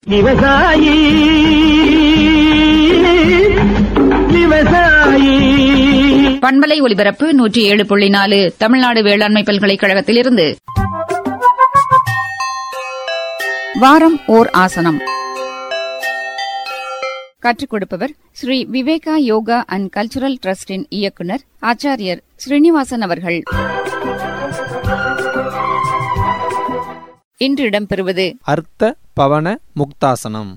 விவசாயி விவசாயி பண்பலை ஒலிபரப்பு நூற்றி ஏழு புள்ளி நாலு தமிழ்நாடு வேளாண்மை பல்கலைக்கழகத்திலிருந்து வாரம் ஓர் ஆசனம் கற்றுக் கொடுப்பவர் ஸ்ரீ விவேகா யோகா அண்ட் கல்ச்சுரல் டிரஸ்டின் இயக்குனர் ஆச்சாரியர் ஸ்ரீனிவாசன் அவர்கள் இன்று இடம்பெறுவது அர்த்த பவன முக்தாசனம்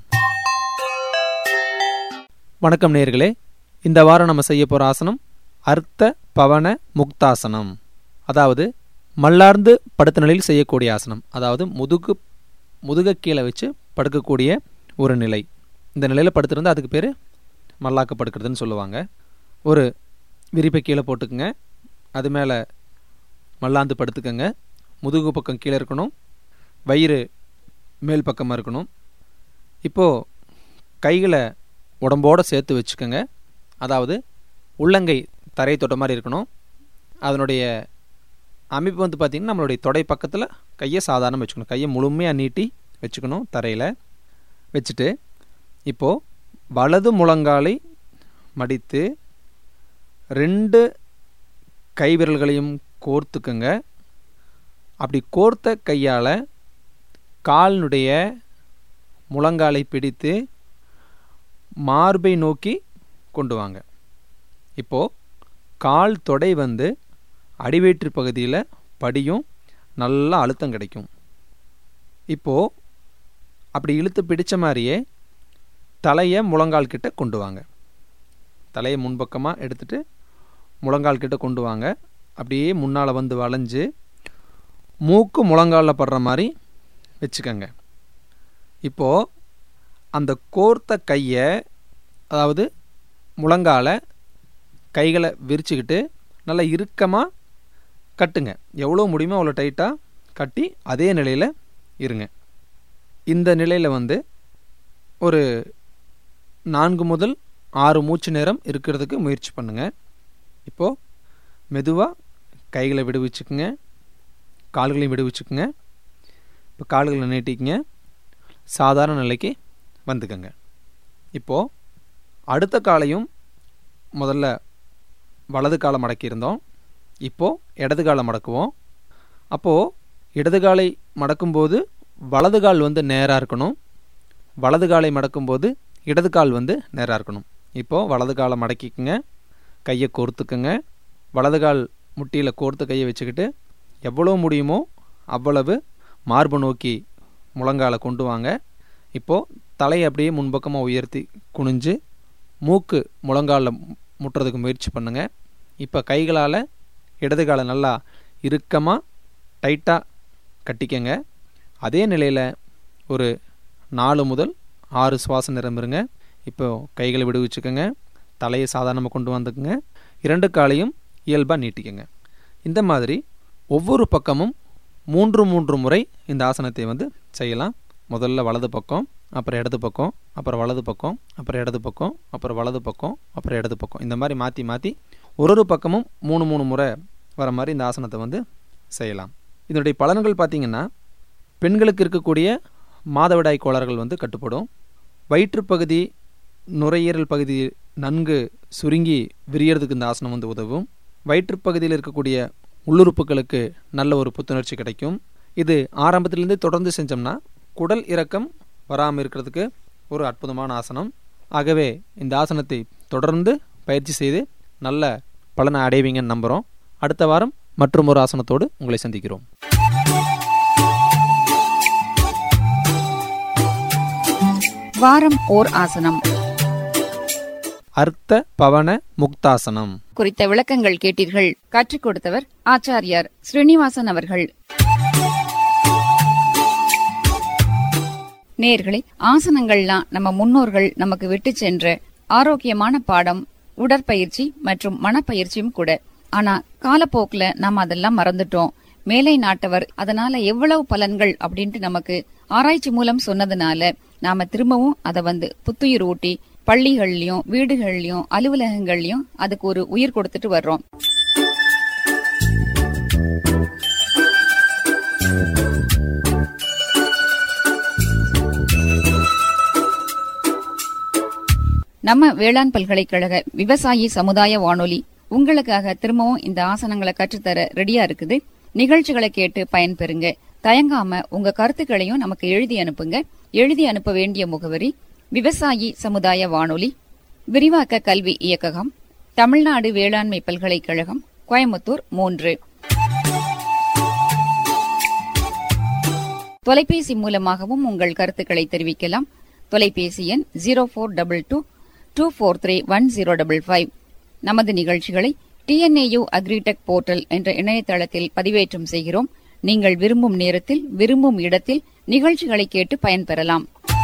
வணக்கம் நேர்களே இந்த வாரம் நம்ம செய்ய போற ஆசனம் அர்த்த பவன முக்தாசனம் அதாவது மல்லார்ந்து படுத்த நிலையில் செய்யக்கூடிய ஆசனம் அதாவது முதுகு முதுக கீழே வச்சு படுக்கக்கூடிய ஒரு நிலை இந்த நிலையில் படுத்திருந்தா அதுக்கு பேர் மல்லாக்க படுக்கிறதுன்னு சொல்லுவாங்க ஒரு விரிப்பை கீழே போட்டுக்குங்க அது மேலே மல்லாந்து படுத்துக்கங்க முதுகு பக்கம் கீழே இருக்கணும் வயிறு மேல் பக்கமாக இருக்கணும் இப்போது கைகளை உடம்போடு சேர்த்து வச்சுக்கோங்க அதாவது உள்ளங்கை தரை தொட்ட மாதிரி இருக்கணும் அதனுடைய அமைப்பு வந்து பார்த்திங்கன்னா நம்மளுடைய தொடை பக்கத்தில் கையை சாதாரண வச்சுக்கணும் கையை முழுமையாக நீட்டி வச்சுக்கணும் தரையில் வச்சுட்டு இப்போது வலது முழங்காலை மடித்து ரெண்டு கை விரல்களையும் கோர்த்துக்குங்க அப்படி கோர்த்த கையால் காலினுடைய முழங்காலை பிடித்து மார்பை நோக்கி கொண்டு வாங்க இப்போது கால் தொடை வந்து அடிவயிற்று பகுதியில் படியும் நல்லா அழுத்தம் கிடைக்கும் இப்போது அப்படி இழுத்து பிடிச்ச மாதிரியே தலையை முழங்கால் கிட்ட கொண்டு வாங்க தலையை முன்பக்கமாக எடுத்துட்டு முழங்கால் கிட்ட கொண்டு வாங்க அப்படியே முன்னால் வந்து வளைஞ்சு மூக்கு முழங்காலில் படுற மாதிரி வச்சுக்கோங்க இப்போது அந்த கோர்த்த கையை அதாவது முழங்கால கைகளை விரிச்சுக்கிட்டு நல்லா இறுக்கமாக கட்டுங்க எவ்வளோ முடியுமோ அவ்வளோ டைட்டாக கட்டி அதே நிலையில் இருங்க இந்த நிலையில் வந்து ஒரு நான்கு முதல் ஆறு மூச்சு நேரம் இருக்கிறதுக்கு முயற்சி பண்ணுங்கள் இப்போது மெதுவாக கைகளை விடுவிச்சுக்குங்க கால்களையும் விடுவிச்சுக்குங்க இப்போ கால்களை நீட்டிக்கங்க சாதாரண நிலைக்கு வந்துக்கங்க இப்போது அடுத்த காலையும் முதல்ல வலது காலை மடக்கியிருந்தோம் இப்போது இடது காலை மடக்குவோம் அப்போது இடது காலை மடக்கும்போது வலது கால் வந்து நேராக இருக்கணும் வலது காலை மடக்கும்போது இடது கால் வந்து நேராக இருக்கணும் இப்போது வலது காலை மடக்கிக்குங்க கையை கோர்த்துக்குங்க வலது கால் முட்டியில் கோர்த்து கையை வச்சுக்கிட்டு எவ்வளோ முடியுமோ அவ்வளவு மார்பு நோக்கி முழங்கால கொண்டு வாங்க இப்போது தலையை அப்படியே முன்பக்கமாக உயர்த்தி குனிஞ்சு மூக்கு முழங்காலில் முட்டுறதுக்கு முயற்சி பண்ணுங்கள் இப்போ கைகளால் இடது காலை நல்லா இறுக்கமாக டைட்டாக கட்டிக்கங்க அதே நிலையில் ஒரு நாலு முதல் ஆறு சுவாச நிறம் இருங்க இப்போ கைகளை விடுவிச்சுக்கோங்க தலையை சாதாரணமாக கொண்டு வந்துக்குங்க இரண்டு காலையும் இயல்பாக நீட்டிக்கங்க இந்த மாதிரி ஒவ்வொரு பக்கமும் மூன்று மூன்று முறை இந்த ஆசனத்தை வந்து செய்யலாம் முதல்ல வலது பக்கம் அப்புறம் இடது பக்கம் அப்புறம் வலது பக்கம் அப்புறம் இடது பக்கம் அப்புறம் வலது பக்கம் அப்புறம் இடது பக்கம் இந்த மாதிரி மாற்றி மாற்றி ஒரு ஒரு பக்கமும் மூணு மூணு முறை வர மாதிரி இந்த ஆசனத்தை வந்து செய்யலாம் இதனுடைய பலன்கள் பார்த்திங்கன்னா பெண்களுக்கு இருக்கக்கூடிய மாதவிடாய் கோளாறுகள் வந்து கட்டுப்படும் வயிற்றுப்பகுதி நுரையீரல் பகுதி நன்கு சுருங்கி விரியறதுக்கு இந்த ஆசனம் வந்து உதவும் வயிற்றுப்பகுதியில் இருக்கக்கூடிய உள்ளுறுப்புகளுக்கு நல்ல ஒரு புத்துணர்ச்சி கிடைக்கும் இது ஆரம்பத்திலேருந்து தொடர்ந்து செஞ்சோம்னா குடல் இறக்கம் வராமல் இருக்கிறதுக்கு ஒரு அற்புதமான ஆசனம் ஆகவே இந்த ஆசனத்தை தொடர்ந்து பயிற்சி செய்து நல்ல பலனை அடைவீங்கன்னு நம்புகிறோம் அடுத்த வாரம் மற்றும் ஒரு ஆசனத்தோடு உங்களை சந்திக்கிறோம் வாரம் ஓர் ஆசனம் அர்த்த பவன முக்தாசனம் குறித்த விளக்கங்கள் கேட்டீர்கள் கற்றுக் கொடுத்தவர் ஆச்சாரியார் ஸ்ரீனிவாசன் அவர்கள் நேர்களே ஆசனங்கள்லாம் நம்ம முன்னோர்கள் நமக்கு விட்டு சென்ற ஆரோக்கியமான பாடம் உடற்பயிற்சி மற்றும் மனப்பயிற்சியும் கூட ஆனா காலப்போக்குல நாம அதெல்லாம் மறந்துட்டோம் மேலை நாட்டவர் அதனால எவ்வளவு பலன்கள் அப்படின்ட்டு நமக்கு ஆராய்ச்சி மூலம் சொன்னதுனால நாம திரும்பவும் அதை வந்து புத்துயிர் ஊட்டி பள்ளிகள்லயும் வீடுகள்லயும் அலுவலகங்கள்லயும் அதுக்கு ஒரு உயிர் கொடுத்துட்டு வர்றோம் நம்ம வேளாண் பல்கலைக்கழக விவசாயி சமுதாய வானொலி உங்களுக்காக திரும்பவும் இந்த ஆசனங்களை கற்றுத்தர ரெடியா இருக்குது நிகழ்ச்சிகளை கேட்டு பயன்பெறுங்க தயங்காம உங்க கருத்துக்களையும் நமக்கு எழுதி அனுப்புங்க எழுதி அனுப்ப வேண்டிய முகவரி விவசாயி சமுதாய வானொலி விரிவாக்க கல்வி இயக்ககம் தமிழ்நாடு வேளாண்மை பல்கலைக்கழகம் கோயம்புத்தூர் மூன்று தொலைபேசி மூலமாகவும் உங்கள் கருத்துக்களை தெரிவிக்கலாம் தொலைபேசி எண் zero four double two two four three one zero double five நமது நிகழ்ச்சிகளை டிஎன்ஏயு அக்ரிடெக் போர்ட்டல் என்ற இணையதளத்தில் பதிவேற்றம் செய்கிறோம் நீங்கள் விரும்பும் நேரத்தில் விரும்பும் இடத்தில் நிகழ்ச்சிகளை கேட்டு பயன்பெறலாம்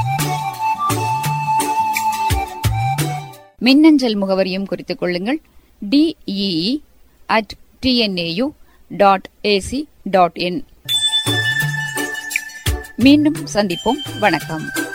மின்னஞ்சல் முகவரியும் குறித்துக் கொள்ளுங்கள் DEE at TNAU dot ac dot in மீண்டும் சந்திப்போம் வணக்கம்